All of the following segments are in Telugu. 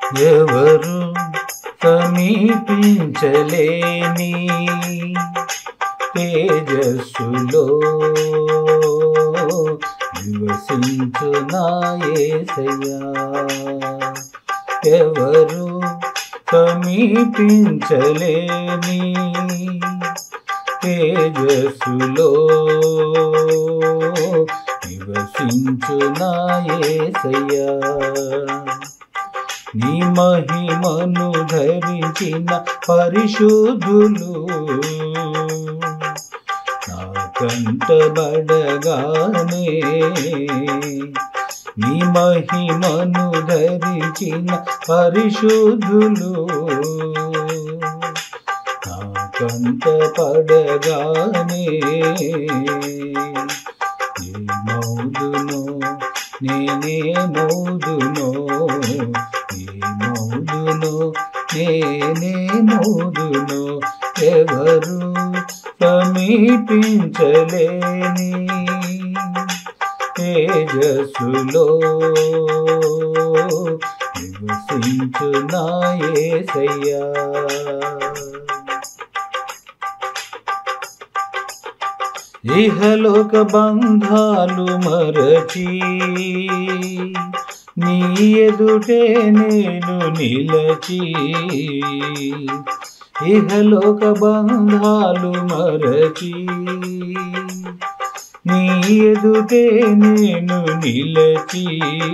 ఎవరు సమీపించలేని తేజస్సులో నివసించునా యేసయ్యా ఎవరు సమీపించలేని తేజస్సులో నివసించునా యేసయ్యా నీ మహిమను ధరించిన పరిశుద్ధులు నా కంటబడగానే నీ మహిమను ధరించిన పరిశుద్ధులు నా కంటపడగానే ఏ మౌదునో నేనే మౌదునో ఏ మౌదునో నేనే మౌదునో ఎవరు సమీపించలేని తేజస్సులో నివసించునా యేసయ్యా ఇహలోక బంధాలు మరచి నీ ఎదుటే నేను నిలచి ఇహలోక బంధాలు మరచి నీ ఎదుటే నేను నిలచి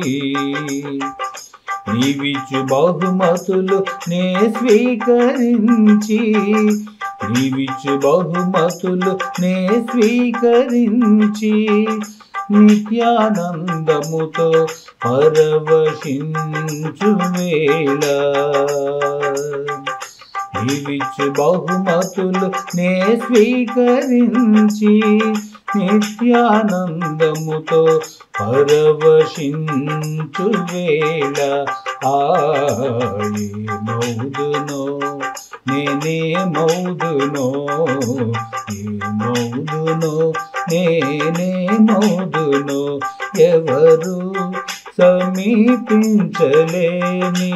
నీవిచ్చు బహుమతులు నే స్వీకరించి నీవిచ్చు బహుమతులు నే స్వీకరించి నిత్యానందముతో పరవశించు వేళ నీవిచ్చు బహుమతులు నే స్వీకరించి నిత్యానందముతో పరవశించు వేళ ఆయి మౌదునో నేనే మౌదునో ఏ మౌదునో నేనే మౌదునో ఎవరు సమీపించలేని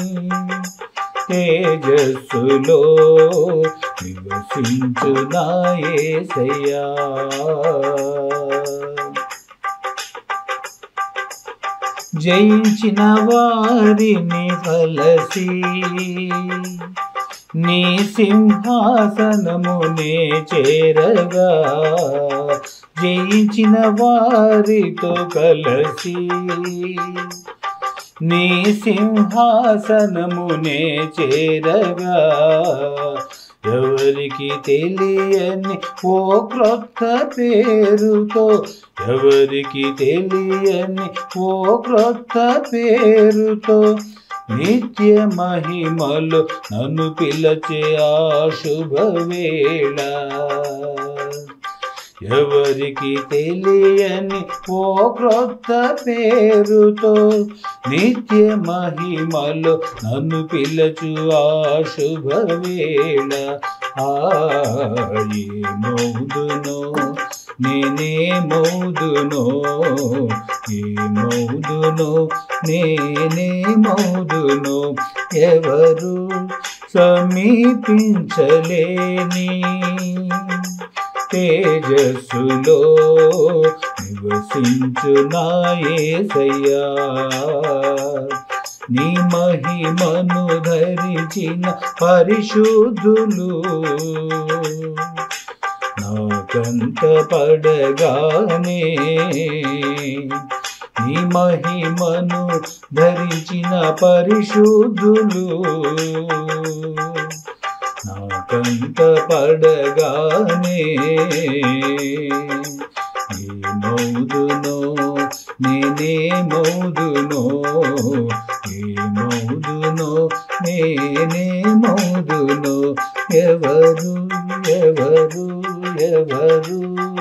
తేజస్సులో నివసించునా యేసయ్యా జయించిన వారిని ఫలసి నీ సింహాసనమునే చేరగా జయించిన వారితో కలసి నీ సింహాసనమునే చేరగా ఎవరికి తెలియని ఓ క్రొత్త పేరుతో ఎవరికి తెలియని ఓ క్రొత్త పేరుతో నిత్య మహిమలో నన్ను పిలచే ఆ శుభవేళ ఎవరికి తెలియని ఓ క్రొత్త పేరుతో నిత్య మహిమలో నన్ను పిలచు ఆ శుభవేళ ఆయి మౌదునో నేనే మౌదునో ఏ మౌదునో నేనే మౌదునో ఎవరు సమీపించలేని తేజస్సులో నివసించునా యేసయ్యా నీ మహిమను ధరించిన పరిశుద్ధులు నా కంట పడగానే నీ మహిమను ధరించిన పరిశుద్ధులు నా కంట పడగానే ఏ మౌదునో నేనే మౌదునో ఏ మౌదునో నేనే మౌదునో ఎవరు ఎవరు ఎవరు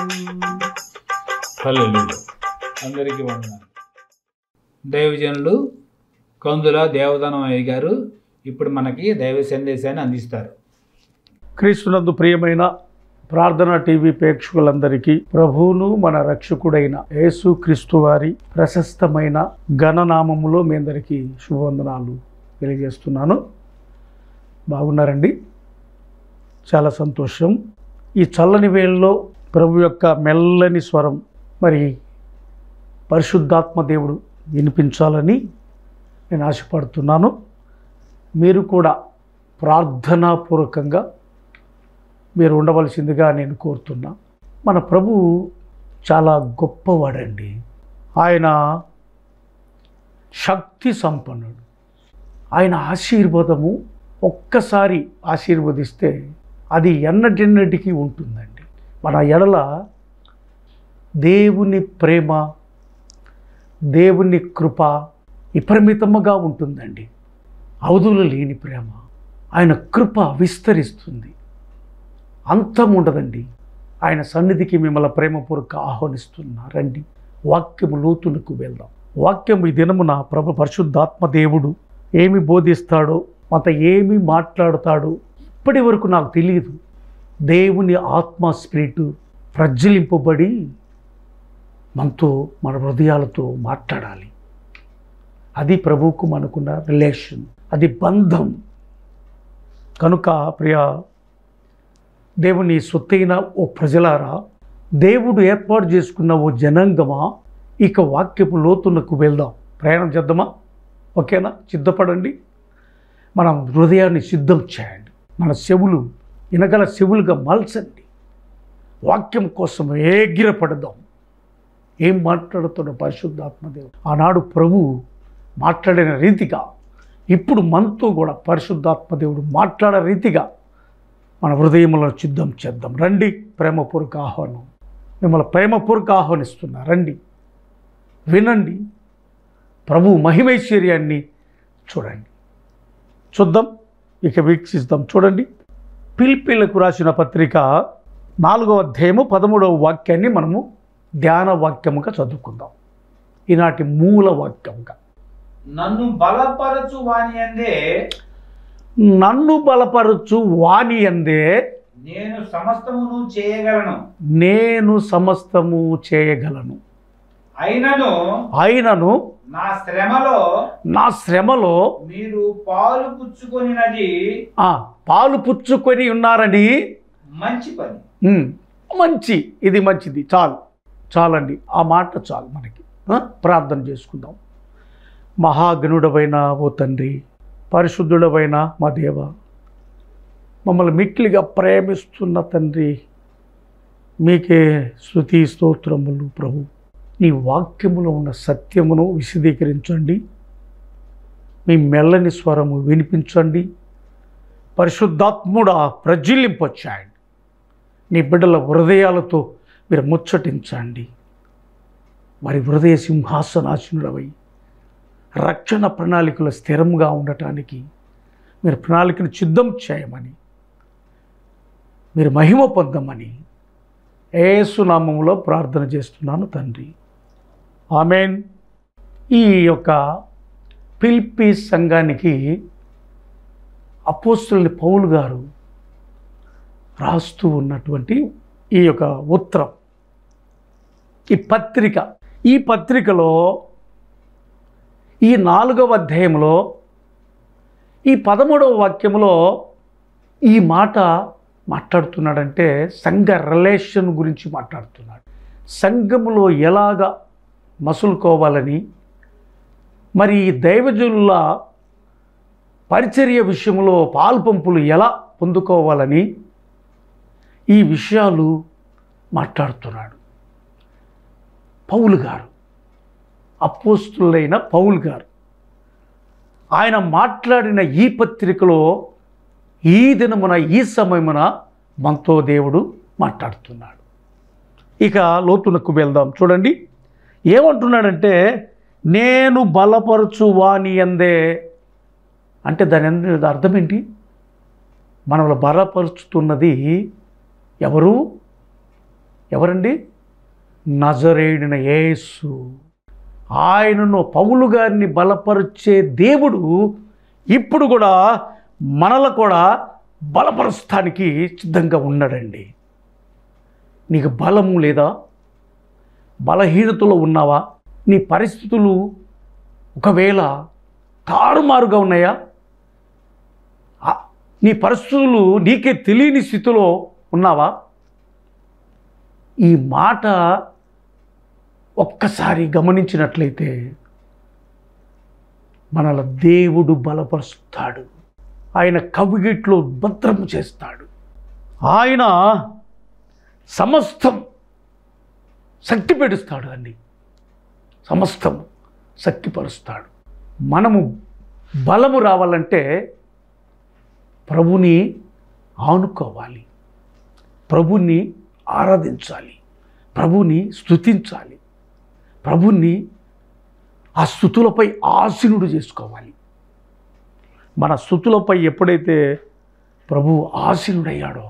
హల్లెలూయా అందరికీ వందనాలు దైవజనులు కందుల దేవదానం అయ్య గారు ఇప్పుడు మనకి దైవ సందేశాన్ని అందిస్తారు క్రీస్తునందు ప్రియమైన ప్రార్థన టీవీ ప్రేక్షకులందరికీ ప్రభువును మన రక్షకుడైన యేసు క్రీస్తు వారి ప్రశస్తమైన ఘననామములో మీ అందరికీ శుభవందనాలు తెలియజేస్తున్నాను బాగున్నారండి చాలా సంతోషం ఈ చల్లని వేళలో ప్రభు యొక్క మెల్లని స్వరం మరి పరిశుద్ధాత్మ దేవుడు వినిపించాలని నేను ఆశపడుతున్నాను మీరు కూడా ప్రార్థనాపూర్వకంగా మీరు ఉండవలసిందిగా నేను కోరుతున్నా మన ప్రభు చాలా గొప్పవాడండి ఆయన శక్తి సంపన్నుడు ఆయన ఆశీర్వాదము ఒక్కసారి ఆశీర్వదిస్తే అది ఎన్నటెన్నటికీ ఉంటుందండి మన ఎడల దేవుని ప్రేమ దేవుని కృప విపరీతముగా ఉంటుందండి అవధులు లేని ప్రేమ ఆయన కృప విస్తరిస్తుంది అంతం ఉండదండి ఆయన సన్నిధికి మిమ్మల్ని ప్రేమపూర్వక ఆహ్వానిస్తున్నా రండి వాక్యము లోతులకు వెళ్దాం వాక్యం ఈ దినమున ప్రభు పరిశుద్ధాత్మ దేవుడు ఏమి బోధిస్తాడో మత ఏమి మాట్లాడతాడో ఇప్పటి వరకు నాకు తెలియదు దేవుని ఆత్మ స్పిరిట్ ప్రజ్వలింపబడి మనతో మన హృదయాలతో మాట్లాడాలి అది ప్రభువుకు మనకున్న రిలేషన్ అది బంధం కనుక ప్రియ దేవుని సొత్తైన ఓ ప్రజలారా దేవుడు ఏర్పాటు చేసుకున్న ఓ జనాంగమా ఇక వాక్యపు లోతులకు వెళ్దాం ప్రయాణం చేద్దామా ఓకేనా సిద్ధపడండి మనం హృదయాన్ని సిద్ధం చేయండి మన చెవులు వినగల చెవులుగా మలచండి వాక్యం కోసం ఏగిరపడదాం ఏం మాట్లాడుతున్న పరిశుద్ధాత్మదేవుడు ఆనాడు ప్రభు మాట్లాడిన రీతిగా ఇప్పుడు మనతో కూడా పరిశుద్ధాత్మదేవుడు మాట్లాడే రీతిగా మన హృదయములను సిద్ధం చేద్దాం రండి ప్రేమపూర్వక ఆహ్వానం మిమ్మల్ని ప్రేమపూర్వక ఆహ్వానిస్తున్నా రండి వినండి ప్రభు మహిమైశ్వర్యాన్ని చూడండి చూద్దాం ఇక వీక్షిస్తాం చూడండి పిలిపిలకు రాసిన పత్రిక నాలుగవ అధ్యాయము పదమూడవ వాక్యాన్ని మనము ధ్యాన వాక్యముగా చదువుకుందాం ఈనాటి మూల వాక్యముగా నన్ను బలపరచు వాని అందే నన్ను బలపరచు వాణి అందే నేను సమస్తమును చేయగలను నేను సమస్తము చేయగలను అయినను అయినను నా శ్రమలో నా శ్రమలో మీరు పాలు పుచ్చుకొనినది ఆ, పాలు పుచ్చుకొని ఉన్నారని మంచి పని ఉమ్, మంచి ఇది మంచిది చాలు చాలండి ఆ మాట చాలు మనకి ఆ, ప్రార్థన చేసుకుందాం మహాగణుడవైన ఓ తండ్రి పరిశుద్ధుడవైన మా దేవ మమ్మల్ని మిక్కిలిగా ప్రేమిస్తున్న తండ్రి మీకే స్థుతి స్తోత్రములు ప్రభు నీ వాక్యములో ఉన్న సత్యమును విశదీకరించండి మీ మెల్లని స్వరము వినిపించండి పరిశుద్ధాత్ముడ ప్రజ్వలింపొచ్చాయండి నీ బిడ్డల హృదయాలతో మీరు ముచ్చటించండి వారి హృదయ సింహాసనాశనుడవై రక్షణ ప్రణాళికలు స్థిరంగా ఉండటానికి మీరు ప్రణాళికను సిద్ధం చేయమని మీరు మహిమ పొందమని ఏసునామంలో ప్రార్థన చేస్తున్నాను తండ్రి ఆమెన్ ఈ యొక్క పిల్పి సంఘానికి అపోస్తుల్ని పౌలు గారు రాస్తూ ఉన్నటువంటి ఈ యొక్క ఉత్తరం ఈ పత్రిక ఈ పత్రికలో ఈ నాలుగవ అధ్యాయంలో ఈ పదమూడవ వాక్యంలో ఈ మాట మాట్లాడుతున్నాడంటే సంఘ రిలేషన్ గురించి మాట్లాడుతున్నాడు సంఘములో ఎలాగ మసులుకోవాలని మరి ఈ దైవజనుల పరిచర్య విషయంలో పాల్పంపులు ఎలా పొందుకోవాలని ఈ విషయాలు మాట్లాడుతున్నాడు పౌలు గారు అపోస్తులైన పౌలు గారు ఆయన మాట్లాడిన ఈ పత్రికలో ఈ దినమున ఈ సమయమున మనతో దేవుడు మాట్లాడుతున్నాడు ఇక లోతునకు వెళ్దాం చూడండి ఏమంటున్నాడంటే నేను బలపరచు వాని అందే అంటే దాని అంద- అర్థం ఏంటి మనల్ని బలపరుచుతున్నది ఎవరు ఎవరండి నజరేడిన యేసు ఆయనను పౌలు గారిని బలపరిచే దేవుడు ఇప్పుడు కూడా మనల కూడా బలపరుస్తానికి సిద్ధంగా ఉన్నాడండి నీకు బలము లేదా బలహీనతలో ఉన్నావా నీ పరిస్థితులు ఒకవేళ తారుమారుగా ఉన్నాయా ఆ, నీ పరిస్థితులు నీకే తెలియని స్థితిలో ఉన్నావా ఈ మాట ఒక్కసారి గమనించినట్లయితే మనల దేవుడు బలపరుస్తాడు ఆయన కవిగిట్లో భద్రం చేస్తాడు ఆయన సమస్తం శక్తి పెడుస్తాడు అండి సమస్తం శక్తిపరుస్తాడు మనము బలము రావాలంటే ప్రభుని ఆనుకోవాలి ప్రభుని ఆరాధించాలి ప్రభుని స్తుతించాలి ప్రభుని ఆ స్థుతులపై ఆసీనుడు చేసుకోవాలి మన స్థుతులపై ఎప్పుడైతే ప్రభు ఆసీనుడయ్యాడో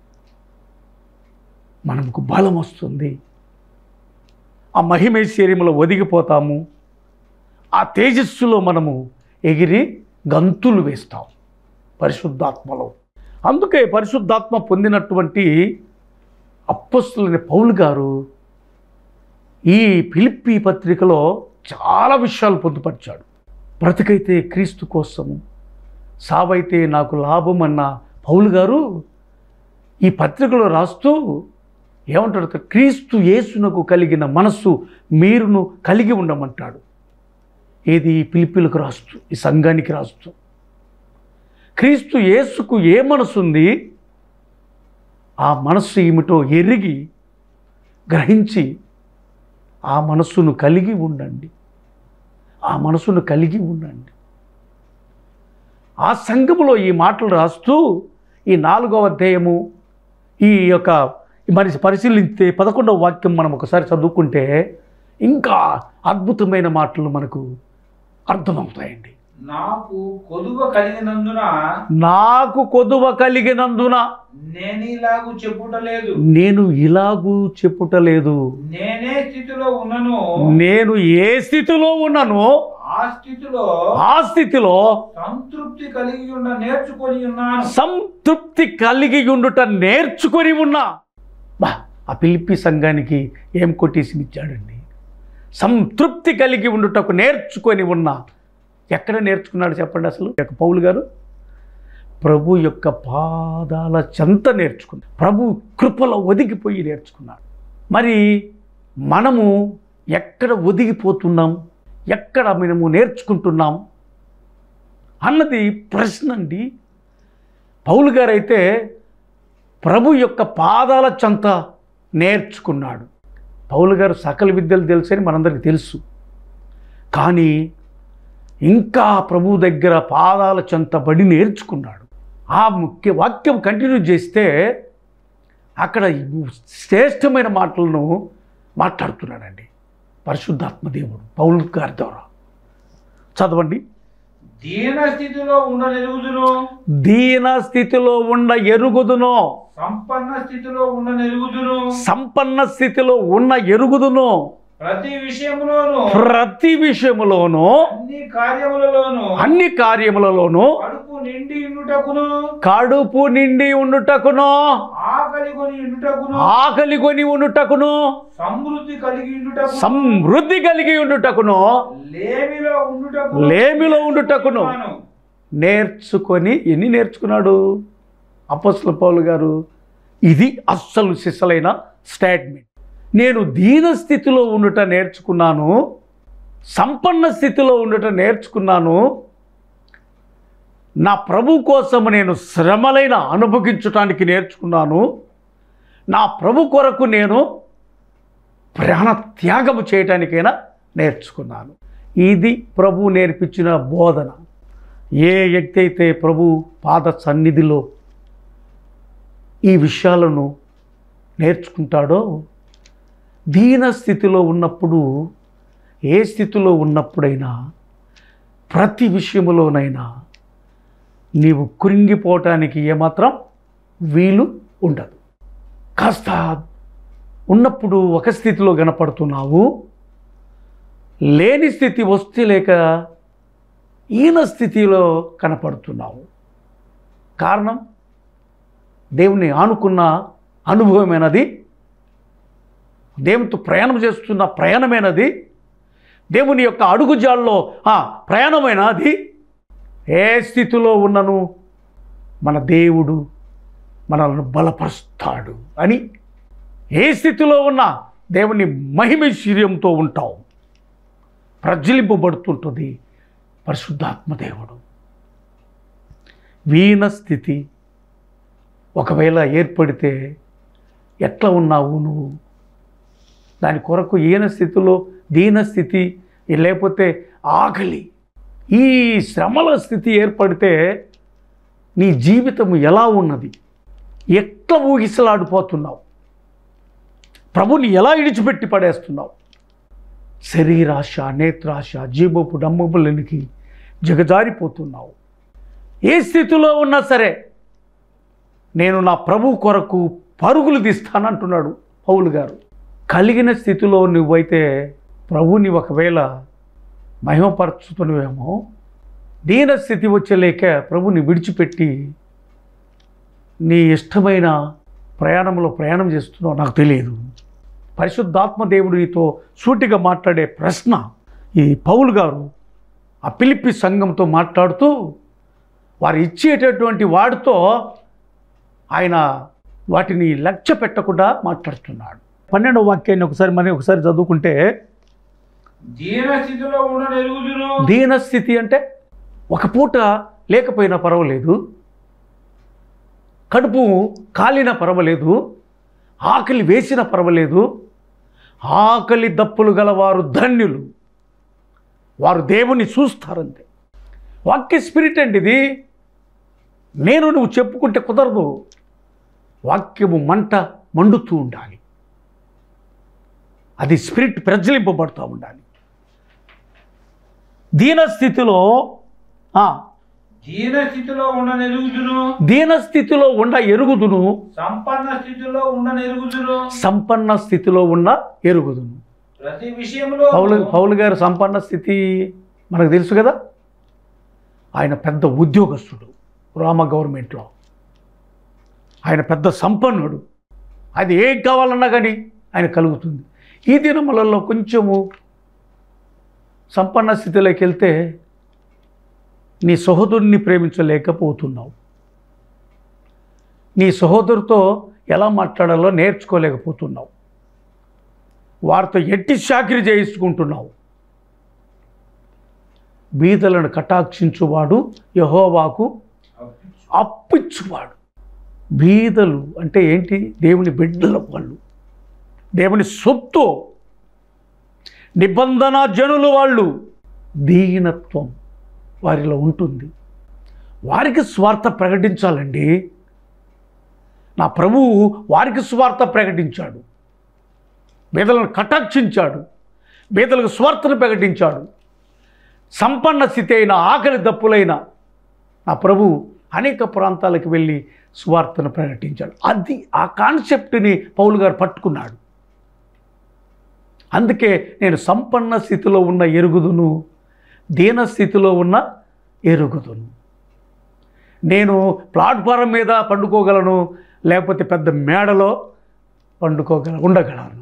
మనకు బలం వస్తుంది ఆ మహిమైశ్వర్యంలో ఒదిగిపోతాము ఆ తేజస్సులో మనము ఎగిరి గంతులు వేస్తాం పరిశుద్ధాత్మలో అందుకే పరిశుద్ధాత్మ పొందినటువంటి అప్పస్తులని పౌలు గారు ఈ ఫిలిప్పి పత్రికలో చాలా విషయాలు పొందుపరిచాడు బ్రతికైతే క్రీస్తు కోసము సావైతే నాకు లాభం అన్న పౌలు గారు ఈ పత్రికలో రాస్తూ ఏమంటాడు తెలుసా? క్రీస్తు యేసునకు కలిగిన మనస్సు మీరును కలిగి ఉండమంటాడు ఏది ఈ పిలిపిలకు రాస్తూ ఈ సంఘానికి రాస్తూ క్రీస్తు యేసుకు ఏ మనసు ఉంది ఆ మనస్సు ఏమిటో ఎరిగి గ్రహించి ఆ మనస్సును కలిగి ఉండండి ఆ మనసును కలిగి ఉండండి ఆ సంఘములో ఈ మాటలు రాస్తూ ఈ నాలుగవ అధ్యాయము ఈ యొక్క మరి పరిశీలిస్తే పదకొండవ వాక్యం మనం ఒకసారి చదువుకుంటే ఇంకా అద్భుతమైన మాటలు మనకు అర్థమవుతాయండి నాకు కొదువ కలిగినందున నాకు కొదువ కలిగినందున నేను ఇలాగు చెప్పుటలేదు నేను ఇలాగూ చెప్పుటలేదు నేనే స్థితిలో ఉన్నను నేను ఏ స్థితిలో ఉన్నానో ఆ స్థితిలో ఆ స్థితిలో సంతృప్తి కలిగి ఉండ నేర్చుకొని ఉన్నాను సంతృప్తి కలిగి ఉండుట నేర్చుకొని ఉన్నా బా ఆ పిలిపి సంఘానికి ఏం కొటేషన్ ఇచ్చాడండి సంతృప్తి కలిగి ఉండుటకు నేర్చుకొని ఉన్నా ఎక్కడ నేర్చుకున్నాడు చెప్పండి అసలు ఈ యొక్క పౌలు గారు ప్రభు యొక్క పాదాల చెంత నేర్చుకున్నాడు ప్రభు కృపలో ఒదిగిపోయి నేర్చుకున్నాడు మరి మనము ఎక్కడ ఒదిగిపోతున్నాం ఎక్కడ మనము నేర్చుకుంటున్నాం అన్నది ప్రశ్న అండి పౌలు గారైతే ప్రభు యొక్క పాదాల చెంత నేర్చుకున్నాడు పౌలు గారు సకల విద్యలు తెలుసని మనందరికీ తెలుసు కానీ ఇంకా ప్రభు దగ్గర పాదాల చెంత బడి నేర్చుకున్నాడు ఆ ముఖ్య వాక్యం కంటిన్యూ చేస్తే అక్కడ శ్రేష్టమైన మాటలను మాట్లాడుతున్నాడండి పరిశుద్ధాత్మ దేవుడు పౌలు గారి ద్వారా చదవండి దీన స్థితిలో ఉండ నెరుగుదును దీన స్థితిలో ఉన్న ఎరుగుదును సంపన్న స్థితిలో ఉండ నెరుగుదును సంపన్న స్థితిలో ఉన్న ఎరుగుదును ప్రతి విషయములోను ప్రతి విషయములోనూ అన్ని కార్యములలోను అన్ని కార్యములలోనూ కడుపు నిండి ఉండుటకును కడుపు నిండి ఉండుటకును ఆకలి కొని ఉండుటకును ఆకలి కొని ఉండుటకును సమృద్ధి కలిగి ఉండుటకును సమృద్ధి కలిగి ఉండుటకును లేమిలో ఉండుటకు లేమిలో ఉండుటకును నేర్చుకొని ఎన్ని నేర్చుకున్నాడు అపస్ల పౌలు గారు ఇది అస్సలు సిసలైన స్టేట్మెంట్ నేను దీన స్థితిలో ఉండుట నేర్చుకున్నాను సంపన్న స్థితిలో ఉండుట నేర్చుకున్నాను నా ప్రభు కోసం నేను శ్రమలైన అనుభవించటానికి నేర్చుకున్నాను నా ప్రభు కొరకు నేను ప్రాణ త్యాగము చేయటానికైనా నేర్చుకున్నాను ఇది ప్రభు నేర్పించిన బోధన ఏ వ్యక్తి అయితే ప్రభు పాద సన్నిధిలో ఈ విషయాలను నేర్చుకుంటాడో దీన స్థితిలో ఉన్నప్పుడు ఏ స్థితిలో ఉన్నప్పుడైనా ప్రతి విషయములోనైనా నీవు కృంగిపోవటానికి ఏమాత్రం వీలు ఉండదు కాస్త ఉన్నప్పుడు ఒక స్థితిలో కనపడుతున్నావు లేని స్థితి వస్తే లేక ఈన స్థితిలో కనపడుతున్నావు కారణం దేవుని ఆనుకున్న అనుభవమైనది దేవునితో ప్రయాణం చేస్తున్న ప్రయాణమైనది దేవుని యొక్క అడుగుజాల్లో ఆ, ప్రయాణమైన అది ఏ స్థితిలో ఉన్నను మన దేవుడు మనల్ని బలపరుస్తాడు అని ఏ స్థితిలో ఉన్నా దేవుని మహిమైశ్వర్యంతో ఉంటాం ప్రజ్వలింపబడుతుంటుంది పరిశుద్ధాత్మ దేవుడు వీణ స్థితి ఒకవేళ ఏర్పడితే ఎట్లా ఉన్నావు నువ్వు దాని కొరకు ఈయన స్థితిలో దీన స్థితి లేకపోతే ఆకలి ఈ శ్రమల స్థితి ఏర్పడితే నీ జీవితం ఎలా ఉన్నది ఎట్లా ఊగిసలాడిపోతున్నావు ప్రభుని ఎలా ఇడిచిపెట్టి పడేస్తున్నావు శరీరాశ నేత్రాశ జీవపు డమ్మబులనికి జగజారిపోతున్నావు ఏ స్థితిలో ఉన్నా సరే నేను నా ప్రభు కొరకు పరుగులు తీస్తానంటున్నాడు పౌలు గారు కలిగిన స్థితిలో నువ్వైతే ప్రభుని ఒకవేళ మహిమపరచుతున్నవేమో దీన స్థితి వచ్చలేక ప్రభుని విడిచిపెట్టి నీ ఇష్టమైన ప్రయాణంలో ప్రయాణం చేస్తున్నావు నాకు తెలియదు పరిశుద్ధాత్మ దేవుడు నీతో సూటిగా మాట్లాడే ప్రశ్న ఈ పౌలు గారు ఆ పిలిపి సంఘంతో మాట్లాడుతూ వారు ఇచ్చేటటువంటి వాడితో ఆయన వాటిని లక్ష్య పెట్టకుండా మాట్లాడుతున్నాడు పన్నెండవ వాక్యాన్ని ఒకసారి మనం ఒకసారి చదువుకుంటే దీన స్థితిలో ఉన్న ఎరుగుదును దీనస్థితి అంటే ఒక పూట లేకపోయినా పర్వాలేదు కడుపు కాలిన పర్వాలేదు ఆకలి వేసిన పర్వాలేదు ఆకలి దప్పులు గలవారు ధన్యులు వారు దేవుని చూస్తారంతే వాక్య స్పిరిట్ అండి ఇది నేను నువ్వు చెప్పుకుంటే కుదరదు వాక్యము మంట మండుతూ ఉండాలి అది స్పిరిట్ ప్రజ్వలింపబడుతూ ఉండాలి దీనస్థితిలో ఆ, దీన స్థితిలో ఉన్న ఎరుగుదును దీనస్థితిలో ఉండ ఎరుగుదును సంపన్న స్థితిలో ఉన్న ఎరుగుదును సంపన్న స్థితిలో ఉన్న ఎరుగుదును ప్రతి విషయంలో పౌలు పౌలు గారి సంపన్న స్థితి మనకు తెలుసు కదా ఆయన పెద్ద ఉద్యోగస్తుడు రామ గవర్నమెంట్లో ఆయన పెద్ద సంపన్నుడు అది ఏం కావాలన్నా కానీ ఆయన కలుగుతుంది ఈ దినములలో కొంచెము సంపన్న స్థితిలోకి వెళ్తే నీ సహోదరుని ప్రేమించలేకపోతున్నావు నీ సహోదరుతో ఎలా మాట్లాడాలో నేర్చుకోలేకపోతున్నావు వారితో ఎట్టి చాకిరి చేయించుకుంటున్నావు బీదలను కటాక్షించువాడు యహోవాకు అప్పిచ్చువాడు బీదలు అంటే ఏంటి దేవుని బిడ్డల వాళ్ళు దేవుని సొత్తు నిబంధన జనులు వాళ్ళు దీనత్వం వారిలో ఉంటుంది వారికి స్వార్థ ప్రకటించాలండి నా ప్రభువు వారికి స్వార్థ ప్రకటించాడు బీదలను కటాక్షించాడు బీదలకు స్వార్థను ప్రకటించాడు సంపన్న స్థితి అయిన ఆకలి దప్పులైన నా ప్రభు అనేక ప్రాంతాలకు వెళ్ళి సువార్తను ప్రకటించాడు అది ఆ కాన్సెప్ట్ని పౌలు గారు పట్టుకున్నాడు అందుకే నేను సంపన్న స్థితిలో ఉన్న ఎరుగుదును దీన స్థితిలో ఉన్న ఎరుగుదును నేను ప్లాట్ఫారం మీద పండుకోగలను లేకపోతే పెద్ద మేడలో పండుకోగల ఉండగలను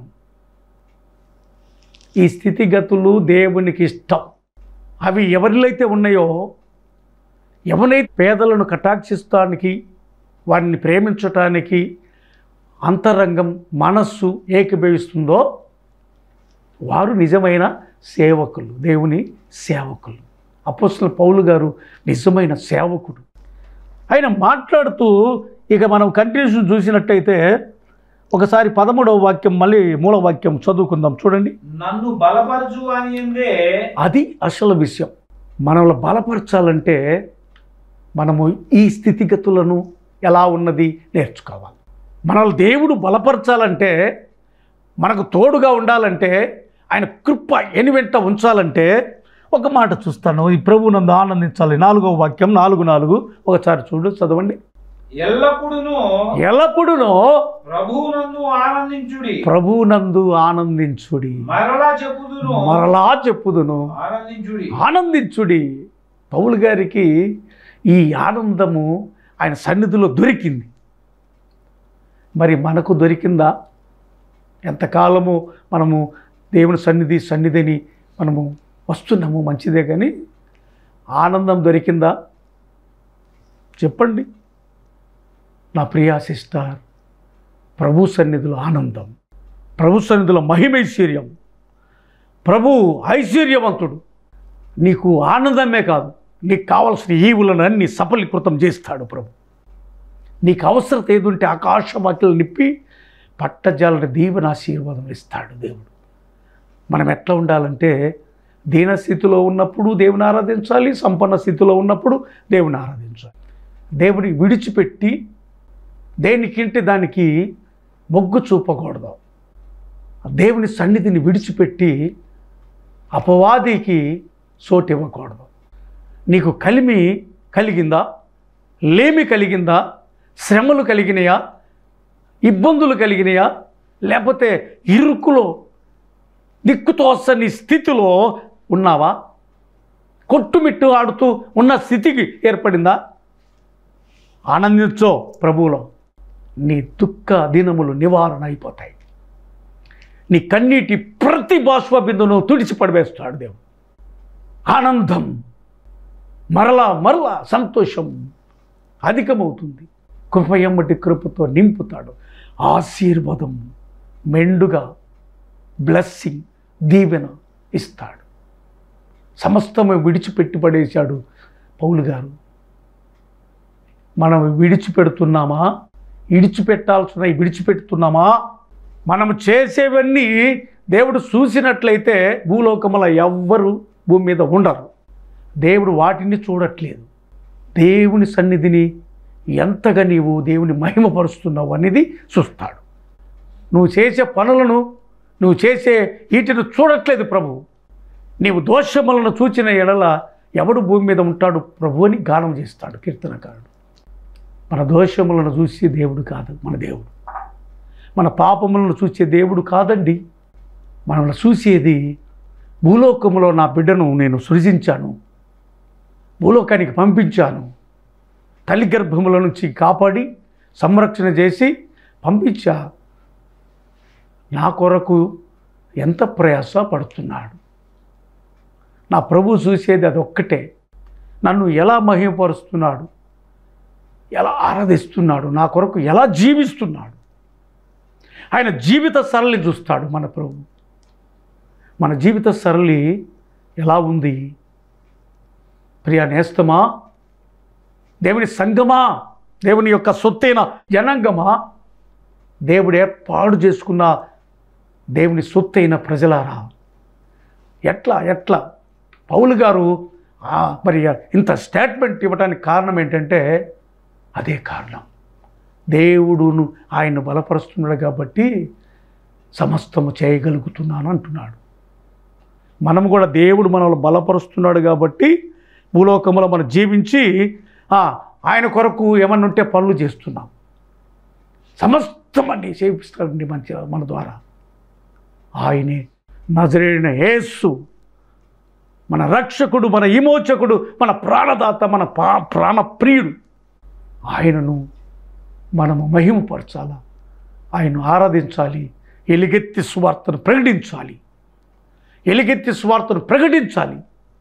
ఈ స్థితిగతులు దేవునికి ఇష్టం అవి ఎవరిలో అయితే ఉన్నాయో ఎవరైతే పేదలను కటాక్షిస్తానికి వారిని ప్రేమించటానికి అంతరంగం మనస్సు ఏకీభవిస్తుందో వారు నిజమైన సేవకులు దేవుని సేవకులు అపోస్తుల పౌలు గారు నిజమైన సేవకుడు ఆయన మాట్లాడుతూ ఇక మనం కంటిన్యూషన్ చూసినట్టయితే ఒకసారి పదమూడవ వాక్యం మళ్ళీ మూల వాక్యం చదువుకుందాం చూడండి నన్ను బలపరచు అని ఎందే అది అసలు విషయం మనల్ని బలపరచాలంటే మనము ఈ స్థితిగతులను ఎలా ఉన్నది నేర్చుకోవాలి మనల్ని దేవుడు బలపరచాలంటే మనకు తోడుగా ఉండాలంటే ఆయన కృప ఎని వెంట ఉంచాలంటే ఒక మాట చూస్తాను ఈ ప్రభు నందు ఆనందించాలి నాలుగో వాక్యం నాలుగు నాలుగు ఒకసారి చూడు చదవండి ఎల్లప్పుడును ఎల్లప్పుడూ ప్రభువునందు ఆనందించుడి ప్రభునందు ఆనందించుడి మరలా చెప్పుదును మరలా చెప్పుదును ఆనందించుడి ఆనందించుడి పౌలు గారికి ఈ ఆనందము ఆయన సన్నిధిలో దొరికింది మరి మనకు దొరికిందా ఎంతకాలము మనము దేవుని సన్నిధి సన్నిధిని మనము వస్తున్నాము మంచిదే కానీ ఆనందం దొరికిందా చెప్పండి నా ప్రియా సిస్టర్ ప్రభు సన్నిధిలో ఆనందం ప్రభు సన్నిధిలో మహిమైశ్వర్యం ప్రభు ఐశ్వర్యవంతుడు నీకు ఆనందమే కాదు నీకు కావలసిన ఈవులను అన్ని సఫలీకృతం చేస్తాడు ప్రభు నీకు అవసరత ఏదుంటే ఆకాశవాక్యలు నిప్పి పట్టజాలని దీవెన ఆశీర్వాదం ఇస్తాడు దేవుడు మనం ఎట్లా ఉండాలంటే దీనస్థితిలో ఉన్నప్పుడు దేవుని ఆరాధించాలి సంపన్న స్థితిలో ఉన్నప్పుడు దేవుని ఆరాధించాలి దేవుని విడిచిపెట్టి దేనికింటే దానికి మొగ్గు చూపకూడదు దేవుని సన్నిధిని విడిచిపెట్టి అపవాదికి చోటు ఇవ్వకూడదు నీకు కలిమి కలిగిందా లేమి కలిగిందా శ్రమలు కలిగినాయా ఇబ్బందులు కలిగినాయా లేకపోతే ఇరుకులో దిక్కుతోసని స్థితిలో ఉన్నావా కొట్టుమిట్టు ఆడుతూ ఉన్న స్థితికి ఏర్పడిందా ఆనందించో ప్రభువులో నీ దుఃఖ దినములు నివారణ అయిపోతాయి నీ కన్నీటి ప్రతి బాష్ప బిందును తుడిచి పడివేస్తాడు దేవుడు ఆనందం మరలా మరలా సంతోషం అధికమవుతుంది కృపయమ్మటి కృపతో నింపుతాడు ఆశీర్వాదం మెండుగా బ్లెస్సింగ్ దీవెన ఇస్తాడు సమస్తము విడిచిపెట్టి పడేశాడు పౌలు గారు మనం విడిచిపెడుతున్నామా విడిచిపెట్టాల్సిన విడిచిపెడుతున్నామా మనం చేసేవన్నీ దేవుడు చూసినట్లయితే భూలోకముల ఎవ్వరు భూమి మీద ఉండరు దేవుడు వాటిని చూడట్లేదు దేవుని సన్నిధిని ఎంతగా నీవు దేవుని మహిమపరుస్తున్నావు అనేది చూస్తాడు నువ్వు చేసే పనులను నువ్వు చేసే వీటిని చూడట్లేదు ప్రభు నీవు దోషములను చూచిన ఎడల ఎవడు భూమి మీద ఉంటాడు ప్రభు అని గానం చేస్తాడు కీర్తనకారుడు మన దోషములను చూసి దేవుడు కాదు మన దేవుడు మన పాపములను చూసే దేవుడు కాదండి మనల్ని చూసేది భూలోకములో నా బిడ్డను నేను సృజించాను భూలోకానికి పంపించాను తల్లి గర్భముల నుంచి కాపాడి సంరక్షణ చేసి పంపించా నా కొరకు ఎంత ప్రయాస పడుతున్నాడు నా ప్రభు చూసేది అది ఒక్కటే నన్ను ఎలా మహిమపరుస్తున్నాడు ఎలా ఆరాధిస్తున్నాడు నా కొరకు ఎలా జీవిస్తున్నాడు ఆయన జీవిత సరళి చూస్తాడు మన ప్రభు మన జీవిత సరళి ఎలా ఉంది ప్రియా నేస్తమా దేవుని సంగమా దేవుని యొక్క సొత్తైన జనాంగమా దేవుడే పాడు చేసుకున్న దేవుని సొత్తైన ప్రజలారా ఎట్లా ఎట్లా పౌలు గారు ఆ, మరి ఇంత స్టేట్మెంట్ ఇవ్వడానికి కారణం ఏంటంటే అదే కారణం దేవుడును ఆయన బలపరుస్తున్నాడు కాబట్టి సమస్తము చేయగలుగుతున్నాను అంటున్నాడు మనం కూడా దేవుడు మనల్ని బలపరుస్తున్నాడు కాబట్టి భూలోకంలో మనం జీవించి ఆ, ఆయన కొరకు ఏమన్నా ఉంటే పనులు చేస్తున్నాం సమస్తం అన్ని చేపిస్తాడండి మన చే- మన ద్వారా ఆయనే నజరేడిన యేసు మన రక్షకుడు మన విమోచకుడు మన ప్రాణదాత మన పా ప్రాణప్రియుడు ఆయనను మనము మహిమపరచాలా ఆయన్ను ఆరాధించాలి ఎలుగెత్తి స్వార్థను ప్రకటించాలి ఎలుగెత్తి స్వార్థను ప్రకటించాలి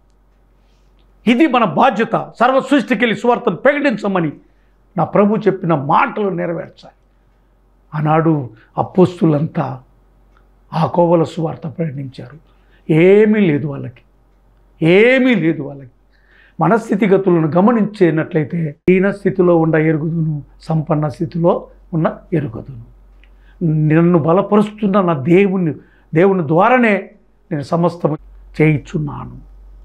ఇది మన బాధ్యత సర్వ సృష్టికెళ్ళి స్వార్థను ప్రకటించమని నా ప్రభు చెప్పిన మాటలు నెరవేర్చాలి ఆనాడు అపోస్తులంతా ఆ కోవల సువార్త ప్రకటించారు ఏమీ లేదు వాళ్ళకి ఏమీ లేదు వాళ్ళకి మన స్థితిగతులను గమనించేనట్లయితే దీన స్థితిలో ఉన్న ఎరుగుదును సంపన్న స్థితిలో ఉన్న ఎరుగుదును నన్ను బలపరుస్తున్న నా దేవుని దేవుని ద్వారానే నేను సమస్తము చేయించున్నాను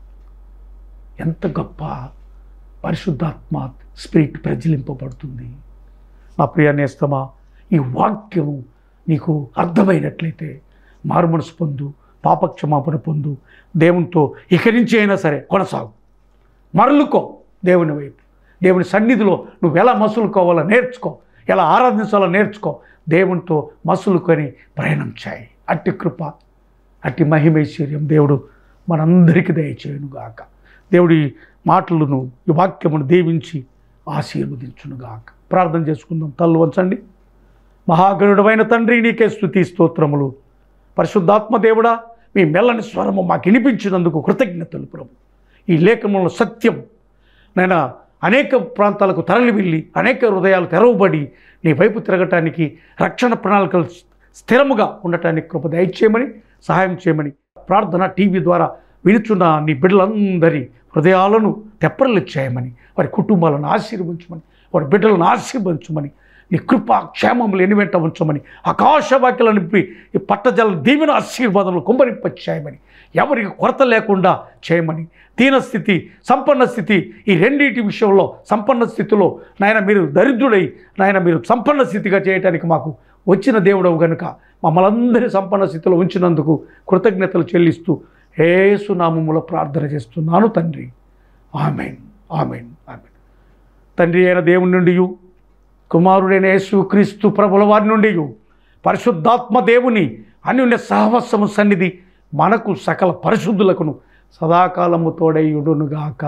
ఎంత గొప్ప పరిశుద్ధాత్మ స్పిరిట్ ప్రజ్వలింపబడుతుంది నా ప్రియ నేస్తమా ఈ వాక్యము నీకు అర్థమైనట్లయితే మారుమనసు పొందు పాపక్షమాపణ పొందు దేవునితో ఇక నుంచి అయినా సరే కొనసాగు మరలుకో దేవుని వైపు దేవుని సన్నిధిలో నువ్వు ఎలా మసులుకోవాలో నేర్చుకో ఎలా ఆరాధించాలో నేర్చుకో దేవునితో మసులుకొని ప్రయాణం చేయి అట్టి కృప అట్టి మహిమైశ్వర్యం దేవుడు మనందరికీ దయచేయునుగాక దేవుడి మాటలను ఈ వాక్యమును దీవించి ఆశీర్వదించునుగాక ప్రార్థన చేసుకుందాం తల్లు వంచండి మహాగణుడమైన తండ్రి నీకే స్థుతి స్తోత్రములు పరిశుద్ధాత్మ దేవుడా మీ మెల్లని స్వరము మాకు వినిపించినందుకు కృతజ్ఞతలు ప్రభు ఈ లేఖనంలో సత్యం నేను అనేక ప్రాంతాలకు తరలి వెళ్ళి అనేక హృదయాలు తెరవబడి నీ వైపు తిరగటానికి రక్షణ ప్రణాళికలు స్థిరముగా ఉండటానికి కృప దయచేయమని సహాయం చేయమని ప్రార్థన టీవీ ద్వారా వినుచున్న నీ బిడ్డలందరి హృదయాలను తెప్పరలిచ్చేయమని వారి కుటుంబాలను ఆశీర్వదించమని వారి బిడ్డలను ఆశీర్వదించమని నీ కృప క్షేమములు ఎన్ని వెంట ఉంచమని ఆకాశ వాక్యలను నింపి ఈ పట్టజల దీవెన ఆశీర్వాదములు కుంభరింపచేయమని ఎవరికి కొరత లేకుండా చేయమని దీనస్థితి సంపన్న స్థితి ఈ రెండింటి విషయంలో సంపన్న స్థితిలో నాయన మీరు దరిద్రుడై నాయన మీరు సంపన్న స్థితిగా చేయటానికి మాకు వచ్చిన దేవుడవు గనుక మమ్మల్ని అందరి సంపన్న స్థితిలో ఉంచినందుకు కృతజ్ఞతలు చెల్లిస్తూ ఏసునామములో ప్రార్థన చేస్తున్నాను తండ్రి ఆమెన్ ఆమెన్ ఆమెన్ తండ్రి అయిన దేవుని నుండి కుమారుడైన యేసు క్రీస్తు ప్రభుల వారి నుండి పరిశుద్ధాత్మ దేవుని అన్యున్య సహవస్సము సన్నిధి మనకు సకల పరిశుద్ధులకును సదాకాలము తోడైయుడునుగాక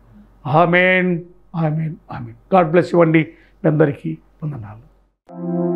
amen amen amen God bless ఇవ్వండి మీ అందరికీ వందనాలు